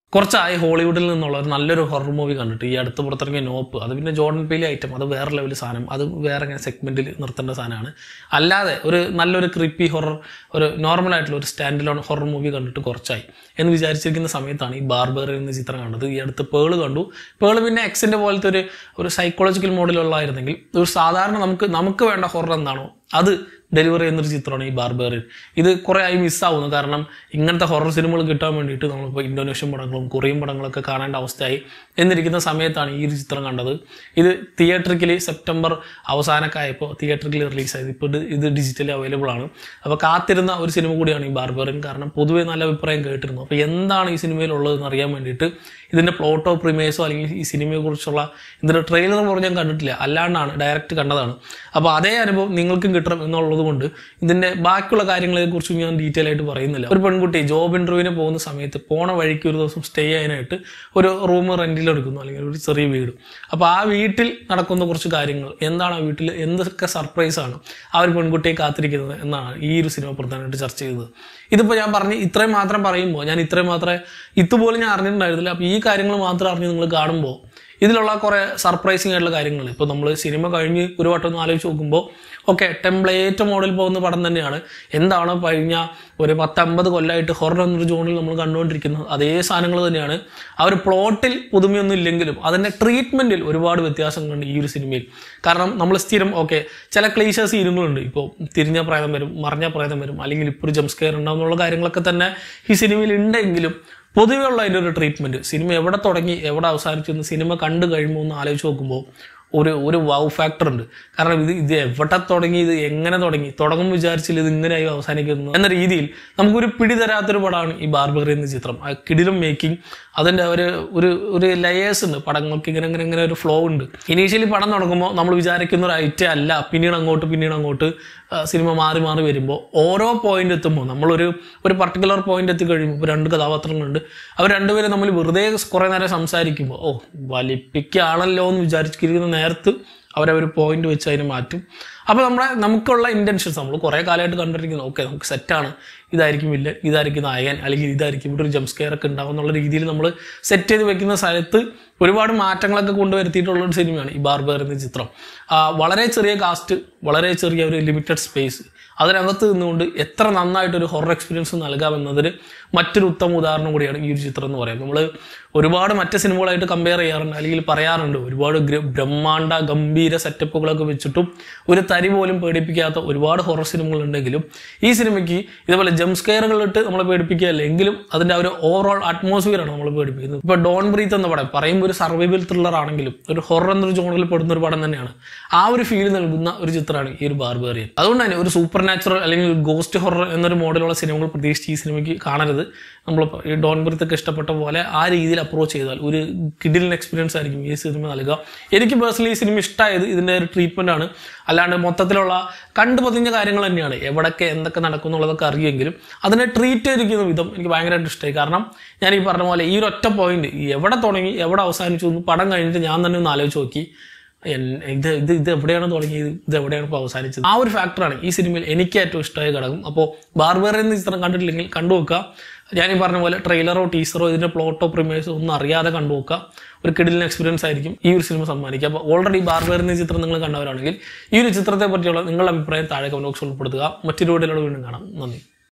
കുറച്ചായി ഹോളിവുഡിൽ നിന്നുള്ള ഒരു നല്ലൊരു ഹൊറർ മൂവി കണ്ടിട്ട് ഈ അടുത്ത് പുറത്തിറങ്ങിയ നോപ്പ് അത് പിന്നെ ജോർഡൻ പേലി ഐറ്റം അത് വേറെ ലെവൽ സാധനം അത് വേറെ ഇങ്ങനെ സെഗ്മെന്റിൽ നിർത്തേണ്ട സാധനമാണ് അല്ലാതെ ഒരു നല്ലൊരു ക്രിപ്പി ഹൊറർ ഒരു നോർമൽ ആയിട്ടുള്ള ഒരു സ്റ്റാൻഡ് ലോൺ ഹൊറർ മൂവി കണ്ടിട്ട് കുറച്ചായി എന്ന് വിചാരിച്ചിരിക്കുന്ന സമയത്താണ് ഈ ബാർബർ എന്ന ചിത്രം കണ്ടത് ഈ അടുത്ത് പേള് കണ്ടു പേള് പിന്നെ എക്സിന്റെ പോലത്തെ ഒരു ഒരു സൈക്കോളജിക്കൽ മോഡലുള്ളായിരുന്നെങ്കിൽ ഒരു സാധാരണ നമുക്ക് നമുക്ക് വേണ്ട ഹൊറർ എന്താണോ അത് ഡെലിവറി ചെയ്യുന്നൊരു ചിത്രമാണ് ഈ ബാർബേറിയൻ ഇത് കുറേ ആയി മിസ്സാവുന്നു കാരണം ഇങ്ങനത്തെ ഹൊറർ സിനിമകൾ കിട്ടാൻ വേണ്ടിയിട്ട് നമ്മളിപ്പോൾ ഇന്തോനേഷ്യൻ പടങ്ങളും കൊറിയൻ പടങ്ങളൊക്കെ കാണേണ്ട അവസ്ഥയായി എന്നിരിക്കുന്ന സമയത്താണ് ഈ ഒരു ചിത്രം കണ്ടത് ഇത് തിയേറ്ററിക്കലി സെപ്റ്റംബർ അവസാനമൊക്കെ ആയപ്പോൾ തിയേറ്ററിക്കലി റിലീസായത് ഇപ്പോൾ ഇത് ഇത് ഡിജിറ്റലി അവൈലബിൾ ആണ് അപ്പോൾ കാത്തിരുന്ന ഒരു സിനിമ കൂടിയാണ് ഈ ബാർബേറിയൻ കാരണം പൊതുവേ നല്ല അഭിപ്രായം കേട്ടിരുന്നു അപ്പോൾ എന്താണ് ഈ സിനിമയിൽ ഉള്ളതെന്ന് അറിയാൻ വേണ്ടിയിട്ട് ഇതിൻ്റെ പ്ലോട്ടോ പ്രിമേസോ അല്ലെങ്കിൽ ഈ സിനിമയെക്കുറിച്ചുള്ള ഇതിൻ്റെ ട്രെയിലർ പോലും ഞാൻ കണ്ടിട്ടില്ല അല്ലാണ്ടാണ് ഡയറക്റ്റ് കണ്ടതാണ് അപ്പോൾ അതേ അനുഭവം നിങ്ങൾക്കും കിട്ടണം എന്നുള്ളത് കൊണ്ട് ഇതിൻ്റെ ബാക്കിയുള്ള കാര്യങ്ങളെക്കുറിച്ച് ഞാൻ ഡീറ്റെയിൽ ആയിട്ട് പറയുന്നില്ല ഒരു പെൺകുട്ടി ജോബ് ഇൻ്റർവ്യൂവിന് പോകുന്ന സമയത്ത് പോണ വഴിക്ക് ഒരു ദിവസം സ്റ്റേ ചെയ്യാനായിട്ട് ഒരു റൂം റെൻറ്റിൽ എടുക്കുന്നു അല്ലെങ്കിൽ ഒരു ചെറിയ വീട് അപ്പോൾ ആ വീട്ടിൽ നടക്കുന്ന കുറച്ച് കാര്യങ്ങൾ എന്താണ് ആ വീട്ടിൽ എന്തൊക്കെ സർപ്രൈസ് ആണ് ആ ഒരു പെൺകുട്ടിയെ കാത്തിരിക്കുന്നത് എന്നാണ് ഈ ഒരു സിനിമ പ്രധാനമായിട്ട് ചർച്ച ചെയ്തത് ഇതിപ്പോൾ ഞാൻ പറഞ്ഞ് ഇത്രയും മാത്രം പറയുമ്പോൾ ഞാൻ ഇത്രയും മാത്രമേ ഇതുപോലും ഞാൻ അറിഞ്ഞിട്ടുണ്ടായിരുന്നില്ല അപ്പോൾ ഈ കാര്യങ്ങൾ മാത്രം അറിഞ്ഞ് നിങ്ങൾ കാണുമ്പോൾ ഇതിലുള്ള കുറേ സർപ്രൈസിങ് ആയിട്ടുള്ള കാര്യങ്ങൾ ഇപ്പോൾ നമ്മൾ സിനിമ കഴിഞ്ഞ് ഒരു വട്ടം ഒന്ന് ആലോചിച്ച് നോക്കുമ്പോൾ ഓക്കെ ടെംപ്ലേറ്റ് മോഡൽ പോകുന്ന പടം തന്നെയാണ് എന്താണ് കഴിഞ്ഞ ഒരു പത്തമ്പത് കൊല്ലമായിട്ട് ഹൊറർ എന്നൊരു ജോണിൽ നമ്മൾ കണ്ടുകൊണ്ടിരിക്കുന്നത് അതേ സാധനങ്ങൾ തന്നെയാണ് ആ ഒരു പ്ലോട്ടിൽ പുതുമയൊന്നും ഇല്ലെങ്കിലും അതിൻ്റെ ട്രീറ്റ്മെൻറ്റിൽ ഒരുപാട് വ്യത്യാസങ്ങളുണ്ട് ഈ ഒരു സിനിമയിൽ കാരണം നമ്മൾ സ്ഥിരം ഓക്കെ ചില ക്ലീശ സീനുകളുണ്ട് ഇപ്പോൾ തിരിഞ്ഞ പ്രേതം വരും മറിഞ്ഞ പ്രേതം വരും അല്ലെങ്കിൽ ഇപ്പോൾ ഒരു ജംസ്കെയർ ഉണ്ടാവും എന്നുള്ള കാര്യങ്ങളൊക്കെ തന്നെ ഈ സിനിമയിൽ ഉണ്ടെങ്കിലും പൊതുവെ ഉള്ള അതിൻ്റെ ഒരു ട്രീറ്റ്മെൻറ്റ് സിനിമ എവിടെ തുടങ്ങി എവിടെ അവസാനിച്ചു എന്ന് സിനിമ കണ്ടു കഴിയുമ്പോൾ ഒന്ന് ആലോചിച്ച് നോക്കുമ്പോൾ ഒരു ഒരു വൗ ഫാക്ടർ ഉണ്ട് കാരണം ഇത് ഇത് എവിടെ തുടങ്ങി ഇത് എങ്ങനെ തുടങ്ങി തുടങ്ങും വിചാരിച്ചില്ല ഇത് ഇങ്ങനെയായി അവസാനിക്കുന്നു എന്ന രീതിയിൽ നമുക്കൊരു പിടി തരാത്തൊരു പടമാണ് ഈ ബാർബറി എന്ന ചിത്രം ആ കിടിലും മേക്കിംഗ് അതിൻ്റെ ഒരു ഒരു ഒരു ലെയേഴ്സ് ഉണ്ട് പടങ്ങൾക്ക് ഇങ്ങനെ ഇങ്ങനെ ഇങ്ങനെ ഒരു ഫ്ലോ ഉണ്ട് ഇനീഷ്യലി പടം തുടങ്ങുമ്പോൾ നമ്മൾ വിചാരിക്കുന്ന ഒരു ഐറ്റം അല്ല പിന്നീട് അങ്ങോട്ട് പിന്നീട് അങ്ങോട്ട് ആ, സിനിമ മാറി മാറി വരുമ്പോൾ ഓരോ പോയിന്റ് എത്തുമ്പോൾ നമ്മളൊരു ഒരു പർട്ടിക്കുലർ പോയിന്റ് എത്തി കഴിയുമ്പോൾ ഇപ്പോൾ രണ്ട് കഥാപാത്രങ്ങളുണ്ട് അവർ രണ്ടുപേരും നമ്മൾ വെറുതെ കുറേ നേരം സംസാരിക്കുമ്പോൾ ഓ വലിപ്പിക്കുകയാണല്ലോ എന്ന് വിചാരിച്ചിരിക്കുന്ന നേരത്ത് അവരവർ പോയിന്റ് വെച്ച് അതിനെ മാറ്റും അപ്പോൾ നമ്മുടെ നമുക്കുള്ള ഇൻറ്റൻഷൻസ് നമ്മൾ കുറേ കാലമായിട്ട് കണ്ടിരിക്കുന്നു ഓക്കെ നമുക്ക് സെറ്റാണ് ഇതായിരിക്കും വില്ലൻ ഇതായിരിക്കും നായകൻ അല്ലെങ്കിൽ ഇതായിരിക്കും ഇവിടെ ഒരു ജംസ്കെയർ ഒക്കെ ഉണ്ടാവും എന്നുള്ള രീതിയിൽ നമ്മൾ സെറ്റ് ചെയ്ത് വെക്കുന്ന സ്ഥലത്ത് ഒരുപാട് മാറ്റങ്ങളൊക്കെ കൊണ്ടുവരുത്തിയിട്ടുള്ള ഒരു സിനിമയാണ് ഈ ബാർബർ എന്ന ചിത്രം ആ, വളരെ ചെറിയ കാസ്റ്റ് വളരെ ചെറിയ ഒരു ലിമിറ്റഡ് സ്പേസ് അതിനകത്ത് നിന്നുകൊണ്ട് എത്ര നന്നായിട്ട് ഒരു ഹൊറർ എക്സ്പീരിയൻസ് നൽകാമെന്നതിന് മറ്റൊരു ഉത്തമ ഉദാഹരണം കൂടിയാണ് ഈ ഒരു ചിത്രം എന്ന് പറയുന്നത് നമ്മൾ ഒരുപാട് മറ്റ് സിനിമകളായിട്ട് കമ്പയർ ചെയ്യാറുണ്ട് അല്ലെങ്കിൽ പറയാറുണ്ട് ഒരുപാട് ഗ്ര- ബ്രഹ്മാണ്ഡ ഗംഭീര സെറ്റപ്പുകളൊക്കെ വെച്ചിട്ടും ഒരു തരി പോലും പേടിപ്പിക്കാത്ത ഒരുപാട് ഹൊറർ സിനിമകൾ ഉണ്ടെങ്കിലും ഈ സിനിമയ്ക്ക് ഇതുപോലെ ജംസ്കെയറുകളിട്ട് നമ്മളെ പേടിപ്പിക്കുകയല്ല എങ്കിലും അതിൻ്റെ ആ ഒരു ഓവറോൾ അറ്റ്മോസ്ഫിയറാണ് നമ്മളെ പേടിപ്പിക്കുന്നത് ഇപ്പോൾ ഡോൺ ബ്രീത്ത് എന്ന പടം പറയുമ്പോൾ ഒരു സർവൈവൽ ത്രില്ലർ ആണെങ്കിലും ഒരു ഹൊറർ എന്നൊരു ജോണിൽ പെടുന്ന ഒരു പടം തന്നെയാണ് ആ ഒരു ഫീൽ നൽകുന്ന ഒരു ചിത്രമാണ് ഈ ഒരു ബാർബേറിയൻ അതുകൊണ്ട് തന്നെ ഒരു സൂപ്പർ നാച്ചുറൽ അല്ലെങ്കിൽ ഗോസ്റ്റ് ഹൊറർ എന്നൊരു മോഡലുള്ള സിനിമകൾ പ്രതീക്ഷിച്ച് ഈ സിനിമയ്ക്ക് കാണരുത് നമ്മൾ ഈ ഡോൺ ബ്രീത്ത് ഒക്കെ ഇഷ്ടപ്പെട്ട പോലെ ആ രീതിയിൽ അപ്രോച്ച് ചെയ്താൽ ഒരു കിഡിലിൻ എക്സ്പീരിയൻസ് ആയിരിക്കും ഈ സിനിമ നൽകുക എനിക്ക് പേഴ്സണലി ഈ സിനിമ ഇഷ്ടമായത് ഇതിൻ്റെ ഒരു ട്രീറ്റ്മെൻ്റ് ആണ് അല്ലാണ്ട് മൊത്തത്തിലുള്ള കണ്ടു പതിഞ്ഞ കാര്യങ്ങൾ തന്നെയാണ് എവിടൊക്കെ എന്തൊക്കെ നടക്കും എന്നുള്ളതൊക്കെ അറിയുമെങ്കിലും അതിനെ ട്രീറ്റ് ചെയ്തിരിക്കുന്ന വിധം എനിക്ക് ഭയങ്കരമായിട്ട് ഇഷ്ടമായി കാരണം ഞാൻ ഈ പറഞ്ഞ പോലെ ഈ ഒരു ഒറ്റ പോയിന്റ് എവിടെ തുടങ്ങി എവിടെ അവസാനിച്ചു എന്ന് പടം കഴിഞ്ഞിട്ട് ഞാൻ തന്നെ ഒന്ന് ആലോചിച്ച് നോക്കി എൻ- ഇത് ഇത് ഇത് എവിടെയാണ് തുടങ്ങിയത് ഇത് എവിടെയാണ് ഇപ്പോൾ അവസാനിച്ചത് ആ ഒരു ഫാക്ടറാണ് ഈ സിനിമയിൽ എനിക്ക് ഏറ്റവും ഇഷ്ടമായ ഘടകം അപ്പോൾ ബാർബർ എന്ന ചിത്രം കണ്ടിട്ടില്ലെങ്കിൽ കണ്ടുവെക്കുക ഞാൻ ഈ പറഞ്ഞ പോലെ ട്രെയിലറോ ടീസറോ ഇതിന്റെ പ്ലോട്ടോ പ്രിമേഴ്സോ ഒന്നും അറിയാതെ കണ്ടുവെക്കുക ഒരു കിടിലിന് എക്സ്പീരിയൻസ് ആയിരിക്കും ഈ ഒരു സിനിമ സമ്മാനിക്കുക അപ്പോൾ ഓൾറെഡി ബാർബർ എന്ന ചിത്രം നിങ്ങൾ കണ്ടവരാണെങ്കിൽ ഈ ഒരു ചിത്രത്തെ പറ്റിയുള്ള നിങ്ങളുടെ അഭിപ്രായം താഴെ കമന്റ് ബോക്സിൽ ഉൾപ്പെടുത്തുക മറ്റൊരു വീഡിയോയിലൂടെ വീണ്ടും കാണാം നന്ദി